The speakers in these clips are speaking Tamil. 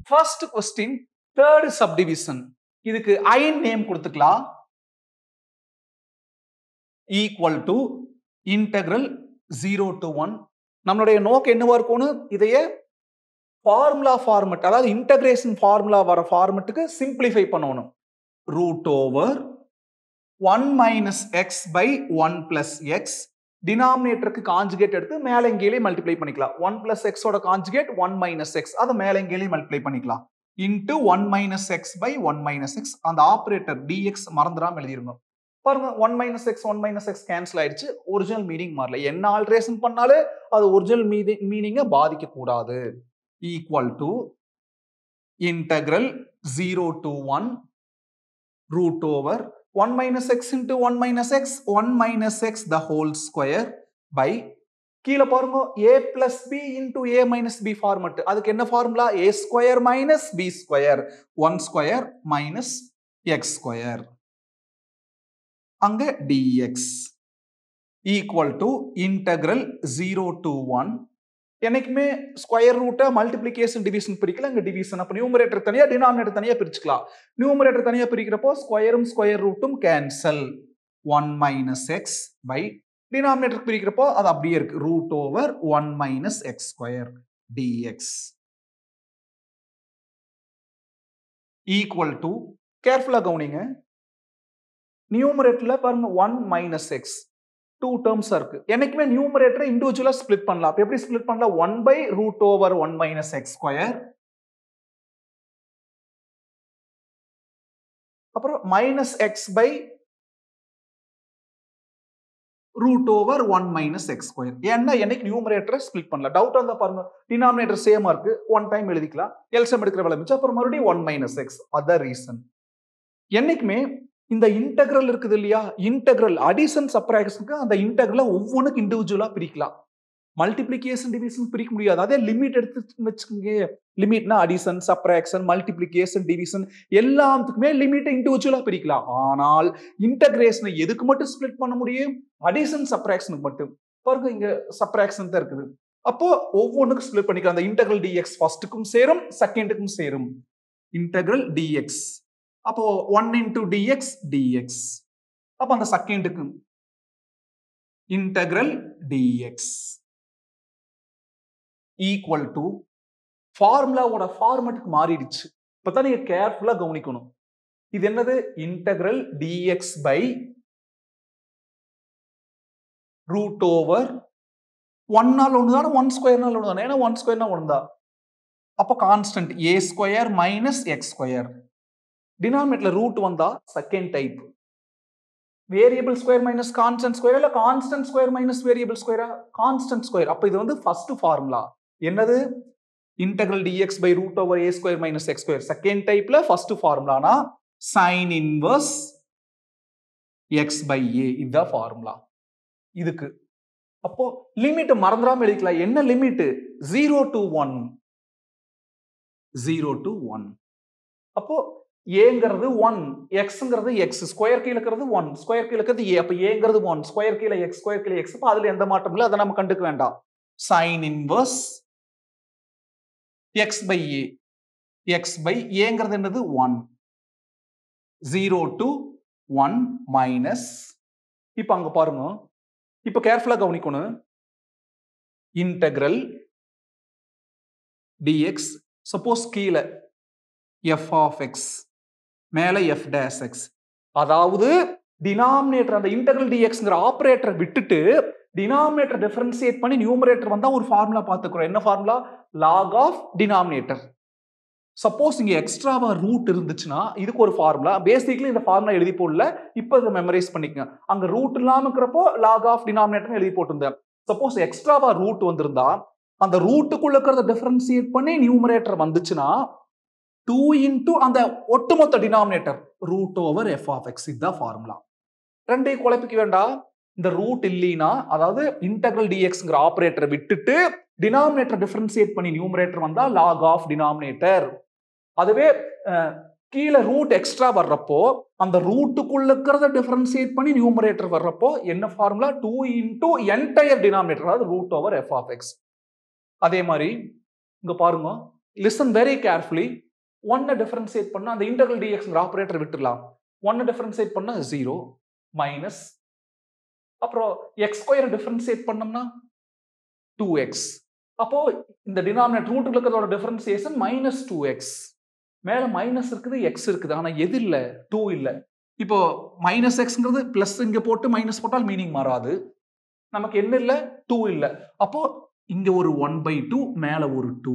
ஃபர்ஸ்ட் கொஸ்டின் தேர்ட் சப்டிவிஷன் இதுக்கு ஐன் நேம் கொடுத்துக்கலாம் equal to integral zero to one நம்மளுடைய நோக்கம் என்னவா இருக்கும்னு இதையே ஃபார்முலா ஃபார்மெட் அதாவது இன்டகிரேஷன் ஃபார்முலா வர ஃபார்மெட்டுக்கு சிம்பிளிஃபை பண்ணணும் root over one minus x by one plus x டினாமினேட்டருக்கு காஞ்சுகேட் எடுத்து மேலே கீழே மல்டிப்ளை பண்ணிக்கலாம் ஒன் பிளஸ் எக்ஸோட காஞ்சுகேட் ஒன் மைனஸ் எக்ஸ் அதை மேலே கீழே மல்டிப்ளை பண்ணிக்கலாம் into one minus x by one minus x அந்த ஆப்ரேட்டர் டிஎக்ஸ் மறந்துடாம எழுதிருங்க பாருங்க one minus x one minus x cancel ஆயிடுச்சு ஒரிஜினல் மீனிங் மாறல என்ன ஆல்ட்ரேஷன் பண்ணாலே அது ஒரிஜினல் மீனிங்கை பாதிக்க கூடாது equal to integral zero to one root over 1 minus x into 1 minus x 1 minus x the whole square by கீழே பாருங்க a plus b into a minus b format அதுக்கு என்ன formula a square minus b square one square minus x square அங்க dx equal to integral zero to one என்னைக்குமே ஸ்கொயர் ரூட்டை மல்டிப்ளிகேஷன் டிவிஷன் பிரிக்கல இங்க டிவிஷன் அப்போ நியூமரேட்டர் தனியா டினாமினேட்டர் தனியா பிரிச்சுக்கலாம் நியூமரேட்டர் தனியா பிரிக்கிறப்போ ஸ்கொயரும் ஸ்கொயர் ரூட்டும் cancel one minus x by denominator பிரிக்கிறப்போ அது அப்படியே இருக்கு root over one minus x square dx equal to கேர்ஃபுல்லா கவனிங்க நியூமரேட்டர்ல பாருங்க one minus x two terms இருக்கு என்னைக்குமே நியூமரேட்டரை இண்டிவிஜுவலா ஸ்பிளிட் பண்ணலாம் அப்ப எப்படி ஸ்பிளிட் பண்ணலாம் one by root over one minus x square அப்புறம் minus x by root over one minus x square ஏன்னா என்னைக்கு நியூமரேட்டரை ஸ்பிளிட் பண்ணலாம் டவுட் இருந்தா பாருங்க டினாமினேட்டர் சேமா இருக்கு ஒன் டைம் எழுதிக்கலாம் எல்சம் எடுக்கிற வேலை மிச்சம் அப்புறம் மறுபடியும் one minus x other reason என்னைக்குமே இந்த இன்டெக்ரல் இருக்குது இல்லையா இன்டெக்ரல் அடிஷன் சப்ராக்ஷனுக்கு அந்த இன்டெக்ரலை ஒவ்வொன்றுக்கு இண்டிவிஜுவலா பிரிக்கலாம் மல்டிப்ளிகேஷன் டிவிஷன் பிரிக்க முடியாது அதே லிமிட் எடுத்து வச்சுக்கோங்க லிமிட்னா அடிஷன் சப்ராக்ஷன் மல்டிப்ளிகேஷன் டிவிஷன் எல்லாத்துக்குமே லிமிட்டை இண்டிவிஜுவலா பிரிக்கலாம் ஆனால் இன்டகிரேஷனை எதுக்கு மட்டும் ஸ்பிளிட் பண்ண முடியும் அடிஷன் சப்ராக்ஷனுக்கு மட்டும் பாருங்க இங்க சப்ராக்ஷன் தான் இருக்குது அப்போ ஒவ்வொன்றுக்கும் ஸ்பிளிட் பண்ணிக்கலாம் அந்த இன்டெக்ரல் டிஎக்ஸ் ஃபர்ஸ்ட்டுக்கும் சேரும் செகண்டுக்கும் சேரும் இன்டெக்ரல் டிஎக்ஸ் அப்போ ஒன் இன்டூ டிஎக்ஸ் டிஎக்ஸ் அப்போ அந்த செகண்டுக்கு இன்டெக்ரல் டிஎக்ஸ் ஈக்குவல் டு ஃபார்முலாவோட ஃபார்மெட்டுக்கு மாறிடுச்சு இப்பதான் நீங்க கேர்ஃபுல்லா கவனிக்கணும் இது என்னது integral dx by root over one நாள் ஒன்று தானே ஒன் ஸ்கொயர் நாள் ஒன்று தானே ஏன்னா ஒன் ஸ்கொயர்னா ஒன்று தான் அப்போ constant a square minus x square டினாமினேட்ல ரூட் வந்தா second type variable square minus constant square இல்ல கான்ஸ்டன்ட் ஸ்கொயர் மைனஸ் வேரியபிள் ஸ்கொயரா கான்ஸ்டன்ட் ஸ்கொயர் அப்ப இது வந்து ஃபர்ஸ்ட் ஃபார்முலா என்னது integral dx by root over a square minus x square second டைப்ல ஃபர்ஸ்ட் ஃபார்முலானா sine inverse x by a இதுதான் ஃபார்முலா இதுக்கு அப்போ லிமிட் மறந்துடாம எழுதிக்கலாம் என்ன limit zero to one zero to one அப்போ ஏங்கிறது ஒன் எக்ஸ்ங்கிறது எக்ஸ் ஸ்கொயர் கீழே இருக்கிறது ஒன் ஸ்கொயர் கீழே இருக்கிறது ஏ அப்போ ஏங்கிறது ஒன் ஸ்கொயர் கீழே எக்ஸ் ஸ்கொயர் கீழே எக்ஸ் அப்போ அதுல எந்த மாற்றம் இல்லை அதை நம்ம கண்டுக்க வேண்டாம் sine inverse x by a x by ஏங்கிறது என்னது one zero to one minus இப்போ அங்க பாருங்க இப்போ கேர்ஃபுல்லா கவனிக்கணும் இன்டெக்ரல் டிஎக்ஸ் சப்போஸ் கீழே எஃப் ஆஃப் எக்ஸ் மேல எஃப் டேஸ் எக்ஸ் அதாவது டினாமினேட்டர் அந்த இன்டெக்ரல் டிஎக்ஸ்ங்கிற ஆப்ரேட்டரை விட்டுட்டு டினாமினேட்டர் டிஃபரன்சியேட் பண்ணி நியூமரேட்டர் வந்தா ஒரு ஃபார்முலா பார்த்துக்கிறோம் என்ன formula log of denominator suppose இங்க எக்ஸ்ட்ராவா ரூட் இருந்துச்சுன்னா இதுக்கு ஒரு ஃபார்முலா பேசிக்லி இந்த ஃபார்முலா எழுதி போடல இப்போ இதை மெமரைஸ் பண்ணிக்கங்க அங்க ரூட் இல்லாம இருக்கிறப்போ லாக் ஆஃப் டினாமினேட்டர் எழுதி போட்டிருந்தேன் சப்போஸ் எக்ஸ்ட்ராவா ரூட் வந்திருந்தா அந்த ரூட்டுக்குள்ள இருக்கிறத டிஃபரன்சியேட் பண்ணி நியூமரேட்டர் வந்துச்சுன்னா டூ இன்டூ அந்த ஒட்டுமொத்த denominator root over f of x இதுதான் ஃபார்முலா ரெண்டையும் குழப்பிக்க வேண்டாம் இந்த ரூட் இல்லைனா அதாவது இன்டெக்ரல் டிஎக்ஸ்ங்கிற ஆப்ரேட்டரை விட்டுட்டு டினாமினேட்டர் டிஃபரன்சியேட் பண்ணி நியூமரேட்டர் வந்தா லாக் ஆஃப் டினாமினேட்டர் அதுவே கீழே ரூட் எக்ஸ்ட்ரா வர்றப்போ அந்த ரூட்டுக்குள்ள இருக்கிறத டிஃபரன்சியேட் பண்ணி நியூமரேட்டர் வர்றப்போ என்ன formula two into entire denominator அதாவது root over f of x அதே மாதிரி இங்க பாருங்க லிசன் வெரி கேர்ஃபுல்லி ஒன்னை டிஃபரன்சியேட் பண்ணா அந்த இன்டர்கல் டிஎக்ஸ்ங்கிற ஆப்ரேட்டர் விட்டுடலாம் ஒன்னை டிஃபரன்சியேட் பண்ணா ஜீரோ மைனஸ் அப்புறம் எக்ஸ் ஸ்கொயர் டிஃபரன்சியேட் பண்ணோம்னா டூ எக்ஸ் அப்போ இந்த டினாமினேட் ரூட்டுக்கு இருக்கிறதோட டிஃபரன்சியேஷன் மைனஸ் டூ எக்ஸ் மேல மைனஸ் இருக்குது எக்ஸ் இருக்குது ஆனா எது இல்ல டூ இல்ல இப்போ மைனஸ் எக்ஸ்ங்கிறது பிளஸ் இங்க போட்டு மைனஸ் போட்டால் மீனிங் மாறாது நமக்கு என்ன இல்ல டூ இல்ல அப்போ இங்க ஒரு ஒன் பை டூ மேல ஒரு டூ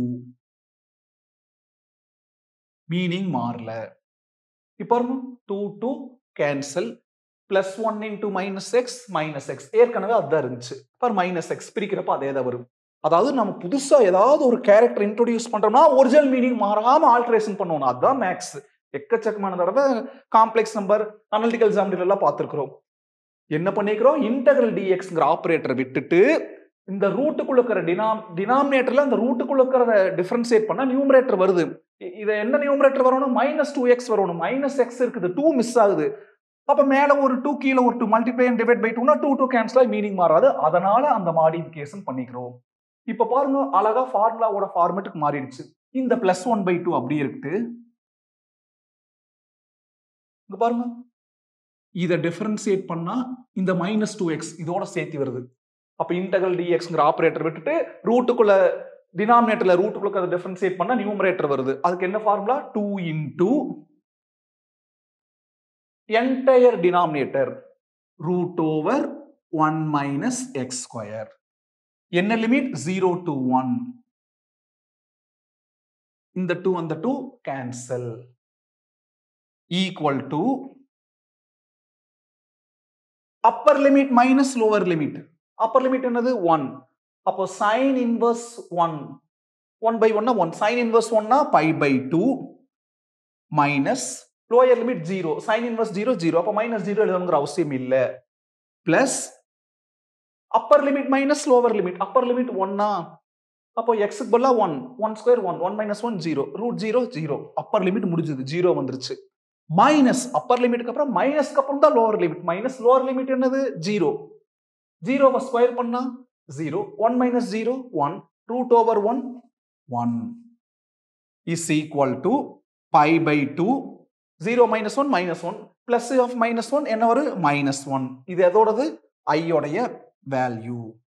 மீனிங் மாறல இப்போ two two cancel plus one into minus x minus x ஏற்கனவே அதுதான் இருந்துச்சு பார் மைனஸ் எக்ஸ் பிரிக்கிறப்ப அதே தான் வரும் அதாவது நம்ம புதுசா ஏதாவது ஒரு கேரக்டர் இன்ட்ரோடியூஸ் பண்றோம்னா ஒரிஜினல் மீனிங் மாறாம ஆல்ட்ரேஷன் பண்ணணும் அதுதான் மேக்ஸ் எக்கச்சக்கமான தடவை காம்ப்ளெக்ஸ் நம்பர் அனலிட்டிக்கல் ஜாமெட்ரி எல்லாம் பார்த்துருக்குறோம் என்ன பண்ணிக்கிறோம் இன்டெகிரல் டிஎக்ஸ்ங்கிற ஆப்ரேட்டரை விட்டுட்டு இந்த ரூட்டுக்குள்ள இருக்கிற டினாம் டினாமினேட்டர்ல அந்த ரூட்டுக்குள்ள இருக்கிற டிஃபரன்சியேட் பண்ணா நியூமரேட்டர் வருது இ- இது என்ன நியூமரேட்டர் வரணும் மைனஸ் டூ எக்ஸ் வரணும் மைனஸ் எக்ஸ் இருக்குது டூ மிஸ் ஆகுது அப்ப மேல ஒரு டூ கீழே ஒரு two multiply and divide by டூனா டூ டூ கேன்சல் ஆகி மீனிங் மாறாது அதனால அந்த மாடிஃபிகேஷன் பண்ணிக்கிறோம் இப்ப பாருங்க அழகா ஃபார்முலாவோட ஃபார்மேட்டுக்கு மாறிடுச்சு இந்த பிளஸ் ஒன் பை டூ அப்படியே இருக்குது இங்க பாருங்க இதை டிஃபரன்சியேட் பண்ணா இந்த மைனஸ் டூ எக்ஸ் இதோட சேர்த்து வருது அப்ப இன்டகல் டிஎக்ஸ்ங்கிற ஆபரேட்டர் விட்டுட்டு ரூட்டுக்குள்ள டினாமினேட்டர்ல ரூட்டுக்குள்ள அதை டிஃபரன்சியேட் பண்ணா நியூமரேட்டர் வருது அதுக்கு என்ன formula two into entire denominator root over one minus x square என்ன லிமிட் ஜீரோ டு ஒன் இந்த டூ அந்த two cancel equal to upper limit minus lower limit upper limit என்னது ஒன் அப்போ sine inverse one one by ஒன்னா ஒன் சைன் இன்வர்ஸ் ஒன்னா pi by two minus lower limit zero sine inverse zero zero அப்போ மைனஸ் ஜீரோ எழுதணுங்கிற அவசியம் இல்லை plus upper limit minus lower limit upper limit ஒன்னா அப்போ எக்ஸுக்கு பதிலாக one one square one one minus one zero root zero zero upper limit முடிஞ்சது ஜீரோ வந்துருச்சு மைனஸ் அப்பர் லிமிட்டுக்கு அப்புறம் மைனஸ்க்கு அப்புறம் தான் lower limit minus lower limit என்னது ஜீரோ ஜீரோவை ஸ்கொயர் பண்ணா zero one minus zero one root over one one is equal to pi by two zero minus one minus one plus of minus one என்ன வரும் மைனஸ் ஒன் இது எதோடது ஐயோடைய வேல்யூ